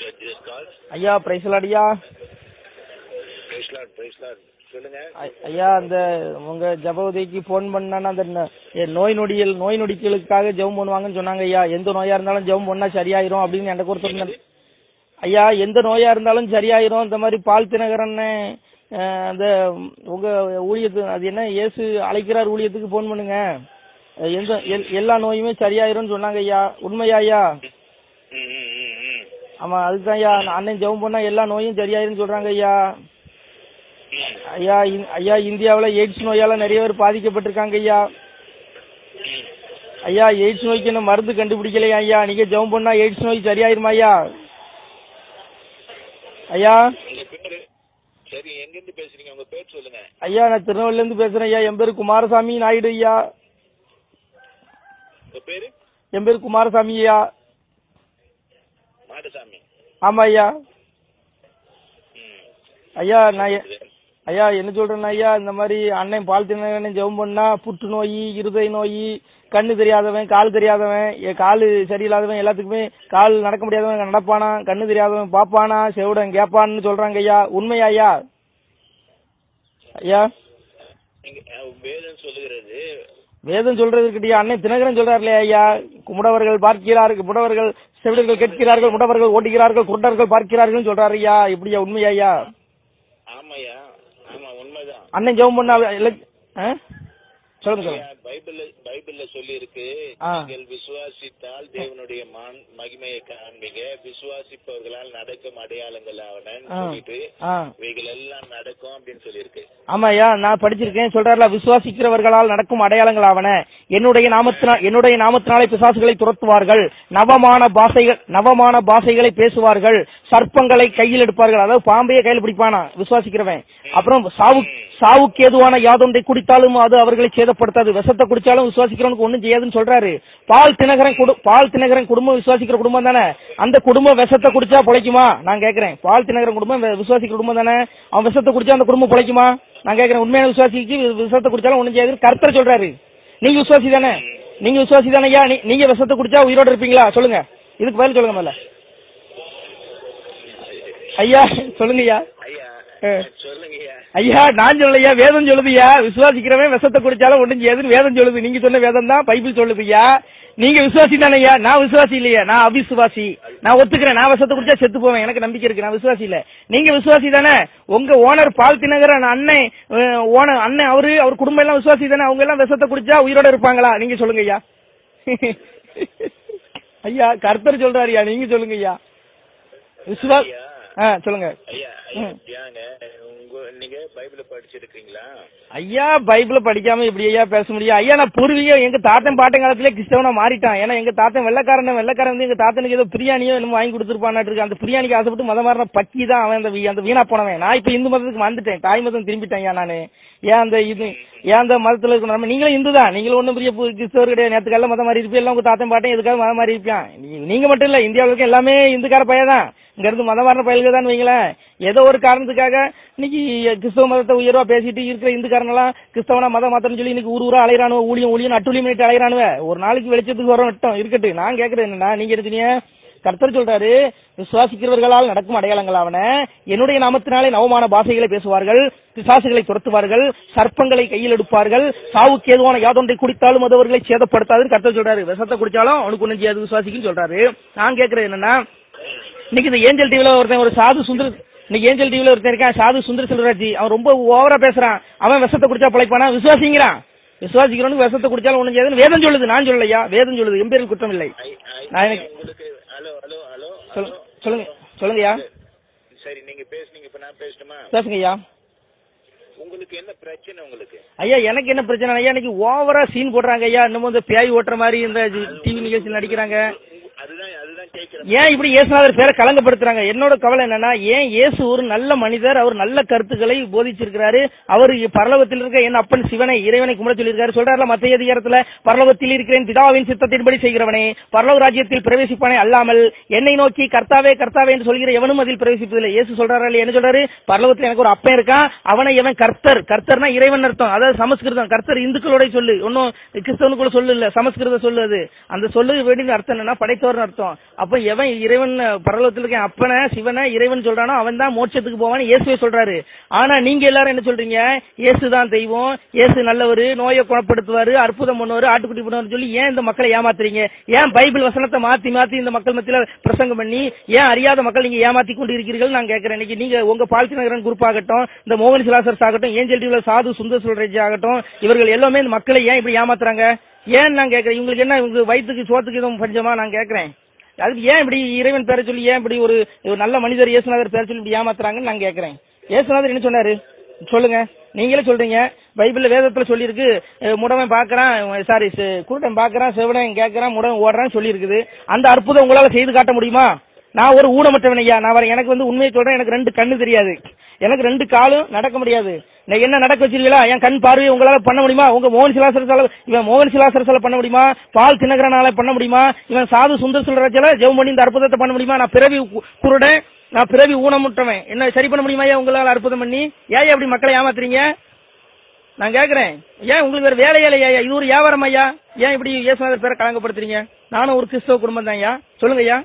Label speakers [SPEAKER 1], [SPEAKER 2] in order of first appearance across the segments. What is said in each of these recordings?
[SPEAKER 1] this call.
[SPEAKER 2] ஐயா பிரைஸ்லாடியா
[SPEAKER 1] Praise Lord, praise Lord. சொல்லுங்க
[SPEAKER 2] ஐயா அந்த உங்க ஜபவதிக்கு ஃபோன் பண்ணா அந்த ந- ஏ, நோய் நொடியல் நோய் நொடிகளுக்காக ஜெபம் பண்ணுவாங்கன்னு சொன்னாங்க ஐயா எந்த நோயா இருந்தாலும் ஜெபம் பண்ணா சரியாயிரும் அப்படின்னு எனக்கு ஒருத்தர் சொன்னாரு. ஐயா எந்த நோயா இருந்தாலும் சரியாயிரும் இந்த மாதிரி பால் தினகரன்னு அஹ், அந்த உங்க ஊழியத்து அது என்ன இயேசு அழைக்கிறார் ஊழியத்துக்கு ஃபோன் பண்ணுங்க அஹ், எந்த எல்- எல்லா நோயுமே சரியாயிரும்னு சொன்னாங்க ஐயா உண்மையா ஐயா
[SPEAKER 1] ம், ம், ம், ம்.
[SPEAKER 2] ஆமா அதுதான் ஐயா நான் அண்ணன் ஜெபம் பண்ணா எல்லா நோயும் சரியாயிரும்னு சொல்றாங்க ஐயா
[SPEAKER 1] ம்,
[SPEAKER 2] ஐயா இந்- ஐயா இந்தியாவுல எய்ட்ஸ் நோயால நிறைய பேர் பாதிக்கப்பட்டிருக்காங்க ஐயா
[SPEAKER 1] ம்.
[SPEAKER 2] ஐயா எய்ட்ஸ் நோய்க்கு இன்னும் மருந்து கண்டுபிடிக்கலையா ஐயா நீங்க ஜெபம் பண்ணா எய்ட்ஸ் நோய் சரியாயிருமா ஐயா ஐயா
[SPEAKER 1] உங்க பேரு சரி எங்க இருந்து பேசுறீங்க உங்க பேர் சொல்லுங்க
[SPEAKER 2] ஐயா நான் திருநெல்வேலில இருந்து பேசுறேன் ஐயா என் பேரு குமாரசாமி நாயுடு ஐயா
[SPEAKER 1] உங்க பேரு
[SPEAKER 2] என் பேரு குமாரசாமி ஐயா
[SPEAKER 1] மாடசாமி
[SPEAKER 2] ஆமா ஐயா
[SPEAKER 1] ம்.
[SPEAKER 2] ஐயா நான் எ- ஐயா என்ன சொல்றேன்னா ஐயா இந்த மாதிரி அண்ணன் பால் தினகரன் ஜெபம் பண்ணா புற்றுநோய் இருதய நோய் கண்ணு தெரியாதவன் கால் தெரியாதவன் என் காலு சரியில்லாதவன் எல்லாத்துக்குமே கால் நடக்க முடியாதவன் நடப்பானா கண்ணு தெரியாதவன் பாப்பானா செவிடன் கேப்பான்னு சொல்றாங்க ஐயா உண்மையா ஐயா ஐயா
[SPEAKER 1] நீங்க அஹ், வேதம் சொல்லுகிறது
[SPEAKER 2] வேதம் சொல்றது இருக்கட்டியா அண்ணன் தினகரன் சொல்றாருலே ஐயா முடவர்கள் பார்க்கிறார்கள் முடவர்கள் செவிடர்கள் கேட்கிறார்கள் முடவர்கள் ஓட்டுகிறார்கள் குருடர்கள் பார்க்கிறார்கள் சொல்றாரு ஐயா இப்படியா உண்மையா ஐயா
[SPEAKER 1] ஆமாய்யா ஆமா உண்மைதான்
[SPEAKER 2] அண்ணன் ஜெபம் பண்ணா இல்ல- ஆ? சொல்லுங்க சொல்லுங்க
[SPEAKER 1] ஐயா, பைபிள்ல பைபிள்ல சொல்லி இருக்கு
[SPEAKER 2] ஆ.
[SPEAKER 1] நீங்கள் விசுவாசித்தால் தேவனுடைய மான் மகிமையை காண்பீங்க விசுவாசிப்பவர்களால் நடக்கும் அடையாளங்கள் ஆவனன்னு
[SPEAKER 2] ஆ.
[SPEAKER 1] சொல்லிட்டு
[SPEAKER 2] ஆ
[SPEAKER 1] இவைகள் எல்லாம் நடக்கும் அப்படின்னு சொல்லியிருக்கு
[SPEAKER 2] ஆமா ஐயா நான் படிச்சிருக்கேன் சொல்றாருல விசுவாசிக்கிறவர்களால் நடக்கும் அடையாளங்கள் ஆவன என்னுடைய நாமத்தினால் என்னுடைய நாமத்தினாலே பிசாசுகளை துரத்துவார்கள் நவமான பாஷைகள் நவமான பாஷைகளை பேசுவார்கள் சர்ப்பங்களை கையில் எடுப்பார்கள் அதாவது பாம்பையே கையில் பிடிப்பானா விசுவாசிக்கிறவன் அப்புறம் சாவு சாவுக்கு ஏதுவான யாதொன்றை குடித்தாலும் அது அவர்களை சேதப்படுத்தாது விஷத்தை குடிச்சாலும் விசுவாசிக்கிறவனுக்கு ஒண்ணும் செய்யாதுன்னு சொல்றாரு பால் தினகரன் குடு பால் தினகரன் குடும்பம் விசுவாசிக்கிற குடும்பம் தானே அந்த குடும்பம் விஷத்தை குடிச்சா பொழைக்குமா நான் கேக்குறேன் பால் தினகரன் குடும்பம் வி- விசுவாசிக்கிற குடும்பம் தானே அவன் விஷத்தை குடிச்சா அந்த குடும்பம் பொழைக்குமா நான் கேக்குறேன் உண்மையான விசுவாசிக்கு வி- விஷத்தை குடிச்சாலும் ஒண்ணும் செய்யாது கர்த்தர் சொல்றாரு நீங்க விசுவாசி தானே நீங்க விசுவாசி தானே ஐயா நீ- நீங்க விஷத்தை குடிச்சா உயிரோட இருப்பீங்களா சொல்லுங்க இதுக்கு பதில் சொல்லுங்க முதல்ல ஐயா சொல்லுங்க ஐயா
[SPEAKER 1] ஐயா
[SPEAKER 2] ஆ.
[SPEAKER 1] சொல்லுங்கய்யா
[SPEAKER 2] ஐயா நான் சொல்லலையா வேதம் சொல்லுதுயா விசுவாசிக்கிறவன் விஷத்தை குடிச்சாலும் ஒண்ணும் செய்யாதுன்னு வேதம் சொல்லுது நீங்க சொன்ன வேதம் தான் பைபிள் சொல்லுதுயா நீங்க விசுவாசி தானேயா நான் விசுவாசி இல்லையா நான் அவிசுவாசி நான் ஒத்துக்கிறேன் நான் விஷத்தை குடிச்சா செத்து போவேன் எனக்கு நம்பிக்கை இருக்கு நான் விசுவாசி இல்ல நீங்க விசுவாசி தானே உங்க ஓனர் பால் தினகரன் அண்ணன் ஓனர் அண்ணன் அவரு அவர் குடும்பம் எல்லாம் விசுவாசி தானே அவங்க எல்லாம் விஷத்தை குடிச்சா உயிரோட இருப்பாங்களா நீங்க சொல்லுங்க ஐயா ஐயா கர்த்தர் சொல்றாருயா நீங்க சொல்லுங்க ஐயா விசுவா
[SPEAKER 1] ஐயா
[SPEAKER 2] ஆ சொல்லுங்க
[SPEAKER 1] ஐயா ஐயா
[SPEAKER 2] ம்.
[SPEAKER 1] தியாங்க உங்க நீங்க பைபிள படிச்சிருக்கீங்களா
[SPEAKER 2] ஐயா பைபிள படிக்காம இப்படி ஐயா பேச முடியும் ஐயா நான் பூர்வீக எங்க தாத்தன் பாட்டன் காலத்திலே கிறிஸ்தவனா மாறிட்டான் ஏன்னா எங்க தாத்தன் வெள்ளக்காரன் வெள்ளக்காரன் வந்து எங்க தாத்தனுக்கு ஏதோ பிரியாணியோ என்னமோ வாங்கி கொடுத்துருப்பான்னு இருக்கு அந்த பிரியாணிக்கு ஆசைப்பட்டு மதம் மாறின பக்கி தான் அவன் அந்த வீ- அந்த வீணா போனவன் நான் இப்ப இந்து மதத்துக்கு வந்துட்டேன் தாய் மதம் திரும்பிட்டேன் ஐயா நானு ஏன் அந்த இது ஏன் அந்த மதத்துல இருக்க நம்ம நீங்களும் இந்து தான் நீங்களும் ஒன்றும் பெரிய பு- கிறிஸ்தவர் கிடையாது நேற்று காலைல மதம் மாறி இருப்பீங்க எல்லாம் உங்க தாத்தன் பாட்டன் எதுக்காக மதம் மாறி இருப்பான் நீ- நீங்க மட்டும் இல்ல இந்தியாவுல இருக்க எல்லாமே இந்துக்கார பையன் தான் இங்க இருந்து மதம் மாறின பயல்கள் தான் வைங்களேன் ஏதோ ஒரு காரணத்துக்காக இன்னைக்கு கிறிஸ்தவ மதத்தை உயர்வா பேசிட்டு இருக்கிற இந்துக்காரங்களாம் கிறிஸ்தவனா மதம் மாத்தணும்னு சொல்லி இன்னைக்கு ஊர் ஊரா அலையறானுவ ஊழியம் ஊழியம் அட்டுழியம் பண்ணிட்டு அலையறானுவ ஒரு நாளைக்கு வெளிச்சத்துக்கு வர விட்டோம் இருக்கட்டு நான் கேக்குறேன் என்னன்னா நீங்க எடுத்தீங்க கர்த்தர் சொல்றாரு விசுவாசிக்கிறவர்களால் நடக்கும் அடையாளங்கள் ஆவன என்னுடைய நாமத்தினாலே நவமான பாஷைகளை பேசுவார்கள் பிசாசுகளை துரத்துவார்கள் சர்ப்பங்களை கையில் எடுப்பார்கள் சாவுக்கு ஏதுவான யாதொன்றை குடித்தாலும் அது அவர்களை சேதப்படுத்தாதுன்னு கர்த்தர் சொல்றாரு விஷத்தை குடிச்சாலும் அவனுக்கு ஒண்ணும் செய்யாது விசுவாசிக்குன்னு சொல்றாரு நான் கேக்குறது என்னன்னா இன்னைக்கு இந்த ஏஞ்சல் டிவில ஒருத்தன் ஒரு சாது சுந்தர் இன்னைக்கு ஏஞ்சல் டிவில ஒருத்தன் இருக்கான் சாது சுந்தர் செல்வராஜ் அவன் ரொம்ப ஓவரா பேசுறான் அவன் விஷத்தை குடிச்சா பிழைப்பானா விசுவாசிங்கிறான் விசுவாசிக்கிறவனுக்கு விஷத்தை குடிச்சாலும் ஒண்ணும் செய்யாதுன்னு வேதம் சொல்லுது நான் சொல்லலையா வேதம் சொல்லுது எம்பேரில் குற்றம் இல்லை
[SPEAKER 1] ஐ- ஐ-
[SPEAKER 2] நான் எனக்கு-
[SPEAKER 1] உங்களுக்கு ஹலோ ஹலோ ஹலோ
[SPEAKER 2] சொல்லு சொல்லுங்க சொல்லுங்கய்யா
[SPEAKER 1] சரி நீங்க பேசுனீங்க இப்ப நான் பேசணுமா
[SPEAKER 2] பேசுங்க ஐயா
[SPEAKER 1] உங்களுக்கு என்ன பிரச்சனை உங்களுக்கு
[SPEAKER 2] ஐயா எனக்கு என்ன பிரச்சனை ஐயா இன்னைக்கு ஓவரா சீன் போடுறாங்க ஐயா இன்னமும் இந்த பேய் ஓட்டுற மாதிரி இந்த டிவி நிகழ்ச்சியில் நடிக்கிறாங்க
[SPEAKER 1] உங்க- அதுதான் அதுதான் கேட்கிறேன்
[SPEAKER 2] ஏன் இப்படி இயேசுநாதர் பேரை கலங்கப்படுத்துறாங்க என்னோட கவலை என்னன்னா ஏன் இயேசு ஒரு நல்ல மனிதர் அவர் நல்ல கருத்துக்களை போதிச்சிருக்கிறாரு அவர் பரலோகத்தில் இருக்க என் அப்பன் சிவனை இறைவனை கும்பிட சொல்லியிருக்காரு சொல்றாருல மத்திய அதிகாரத்துல பரலோகத்தில் இருக்கிறேன் பிதாவின் சித்தத்தின்படி செய்கிறவனே பரலோக ராஜ்யத்தில் பிரவேசிப்பானே அல்லாமல் என்னை நோக்கி கர்த்தாவே கர்த்தாவே என்று சொல்கிற எவனும் அதில் பிரவேசிப்பதில்லை இயேசு சொல்றாரு இல்லையா? என்ன சொல்றாரு பரலோகத்தில் எனக்கு ஒரு அப்பன் இருக்கான் அவனை எவன் கர்த்தர் கர்த்தர்னா இறைவன் அர்த்தம் அதாவது சமஸ்கிருதம் கர்த்தர் இந்துக்களோட சொல்லு ஒன்னும் கிறிஸ்தவனுக்குள்ள சொல்லு இல்ல சமஸ்கிருத சொல்லு அது அந்த சொல்லு வேண்டிய அர்த்தம் என்னன்னா படைத்தவர்னு அர்த்தம் அப்ப எவன் இறைவன் பரலோகத்தில் இருக்க அப்பனை சிவனை இறைவன் சொல்றானோ அவன் தான் மோட்சத்துக்கு போவான்னு இயேசுவே சொல்றாரு ஆனா நீங்க எல்லாரும் என்ன சொல்றீங்க இயேசு தான் தெய்வம் இயேசு நல்லவர் நோயை குணப்படுத்துவாரு அற்புதம் பண்ணுவாரு ஆட்டுக்குட்டி பண்ணுவாரு சொல்லி ஏன் இந்த மக்களை ஏமாத்துறீங்க ஏன் பைபிள் வசனத்தை மாத்தி மாத்தி இந்த மக்கள் மத்தியில பிரசங்கம் பண்ணி ஏன் அறியாத மக்கள் நீங்க ஏமாத்தி கொண்டு இருக்கிறீர்கள் நான் கேட்கிறேன் இன்னைக்கு நீங்க உங்க பால்சி நகரன் குரூப் ஆகட்டும் இந்த மோகன் சிலாசர்ஸ் ஆகட்டும் ஏஞ்சல் டிவில சாது சுந்தர் சொல்றேஜ் ஆகட்டும் இவர்கள் எல்லாமே இந்த மக்களை ஏன் இப்படி ஏமாத்துறாங்க ஏன் நான் கேட்கிறேன் இவங்களுக்கு என்ன இவங்க வயிற்றுக்கு சோத்துக்கு எதுவும் பஞ்சமா நான் கேட்கிறேன் அதுக்கு ஏன் இப்படி இறைவன் பேரை சொல்லி ஏன் இப்படி ஒரு ஒரு நல்ல மனிதர் இயேசுநாதர் பேரை சொல்லி இப்படி ஏமாத்துறாங்கன்னு நான் கேட்கிறேன் இயேசுநாதர் என்ன சொன்னாரு சொல்லுங்க நீங்களே சொல்றீங்க பைபிள்ல வேதத்துல சொல்லியிருக்கு அஹ், முடவன் பாக்குறான் சாரி குருடன் பாக்குறான் செவடன் கேட்கறான் முடவன் ஓடுறான்னு சொல்லியிருக்குது அந்த அற்புதம் உங்களால செய்து காட்ட முடியுமா நான் ஒரு ஊனமற்றவன் ஐயா நான் வரேன் எனக்கு வந்து உண்மையை சொல்றேன் எனக்கு ரெண்டு கண்ணு தெரியாது எனக்கு ரெண்டு காலும் நடக்க முடியாது நான் என்ன நடக்க வச்சிருக்கீங்களா என் கண் பார்வையை உங்களால பண்ண முடியுமா உங்க மோகன் சிலாசரசால இவன் மோகன் சிலாசரசால பண்ண முடியுமா பால் தினகரனால பண்ண முடியுமா இவன் சாது சுந்தர் சொல்றாச்சால ஜெவம் பண்ணி இந்த அற்புதத்தை பண்ண முடியுமா நான் பிறவி கு- குருடன் நான் பிறவி ஊனமுற்றவன் என்ன சரி பண்ண முடியுமா ஏன் உங்களால அற்புதம் பண்ணி ஏன் அப்படி மக்களை ஏமாத்துறீங்க நான் கேக்குறேன் ஏன் உங்களுக்கு வேற வேலையே இல்லையா ஐயா? இது ஒரு வியாபாரம் ஐயா ஏன் இப்படி இயேசுநாதர் பேரை கலங்கப்படுத்துறீங்க நானும் ஒரு கிறிஸ்தவ குடும்பம் தான் ஐயா சொல்லுங்க ஐயா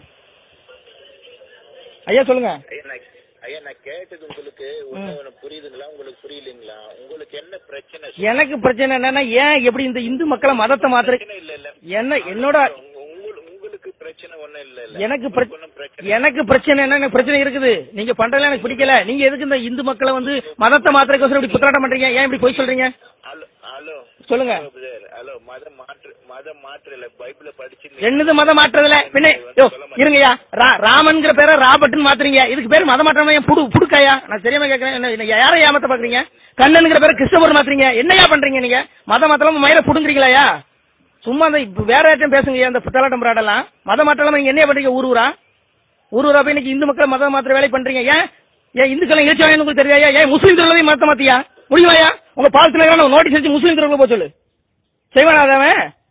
[SPEAKER 2] ஐயா சொல்லுங்க
[SPEAKER 1] ஐயா நான் ஐயா நான் கேட்டது உங்களுக்கு ஒண்ணு ஒண்ணு புரியுதுங்களா உங்களுக்கு புரியலீங்களா உங்களுக்கு என்ன பிரச்சனை
[SPEAKER 2] எனக்கு பிரச்சனை என்னன்னா ஏன் எப்படி இந்த இந்து மக்களை மதத்தை மாத்துற
[SPEAKER 1] பிரச்சனை இல்ல இல்ல
[SPEAKER 2] என்ன என்னோட
[SPEAKER 1] உங்க- உங்க- உங்களுக்கு பிரச்சனை ஒண்ணும் இல்ல இல்ல
[SPEAKER 2] எனக்கு
[SPEAKER 1] உங்களுக்கு
[SPEAKER 2] பிர-
[SPEAKER 1] ஒண்ணும் பிரச்சனை
[SPEAKER 2] எனக்கு பிரச்சனை என்ன எனக்கு பிரச்சனை இருக்குது நீங்க பண்றதுல எனக்கு பிடிக்கல நீங்க எதுக்கு இந்த இந்து மக்களை வந்து மதத்தை மாத்திரக்கோசரம் இப்படி புத்தாட்டம் பண்றீங்க ஏன் இப்படி போய் சொல்றீங்க
[SPEAKER 1] ஹலோ ஹலோ
[SPEAKER 2] சொல்லுங்க
[SPEAKER 1] ஹலோ பிரதர் ஹலோ மதம் மாற்று மதம் மாற்றல பைபிள படிச்சு
[SPEAKER 2] என்னது மதம் மாற்றுறதுல பின்ன யோ இருங்கய்யா ரா- ராமன்ங்கிற பேரை ராபர்ட்னு மாத்துறீங்க இதுக்கு பேர் மதம் மாற்றாம ஏன் புடு புடுக்காயா நான் தெரியாம கேக்குறேன் என்ன என்ன யாரை ஏமாத்த பாக்குறீங்க கண்ணனுங்கிற பேரை கிறிஸ்தவர் மாத்துறீங்க என்னையா பண்றீங்க நீங்க மதம் மாத்தலாம மயில புடுங்குறீங்களாயா சும்மா அந்த இப்ப வேற யார்ட்டும் பேசுங்க அந்த புத்தலாட்டம் பிராடெல்லாம் மதம் மாற்றலாம நீங்க என்ன பண்றீங்க ஊர் ஊரா ஊர் ஊரா போய் இன்னைக்கு இந்து மக்கள் மதம் மாத்திர வேலை பண்றீங்க ஏன் ஏன் இந்துக்களை இழுச்சி வாங்கன்னு உங்களுக்கு தெரியாயா ஏன் முஸ்லீம் திருவிழா மதத்தை மாத்தியா முடியுமாயா உங்க பாலத்துல நோட்டீஸ் வச்சு முஸ்லீம் திருவிழா போக சொல்லு செய்வானா அவன்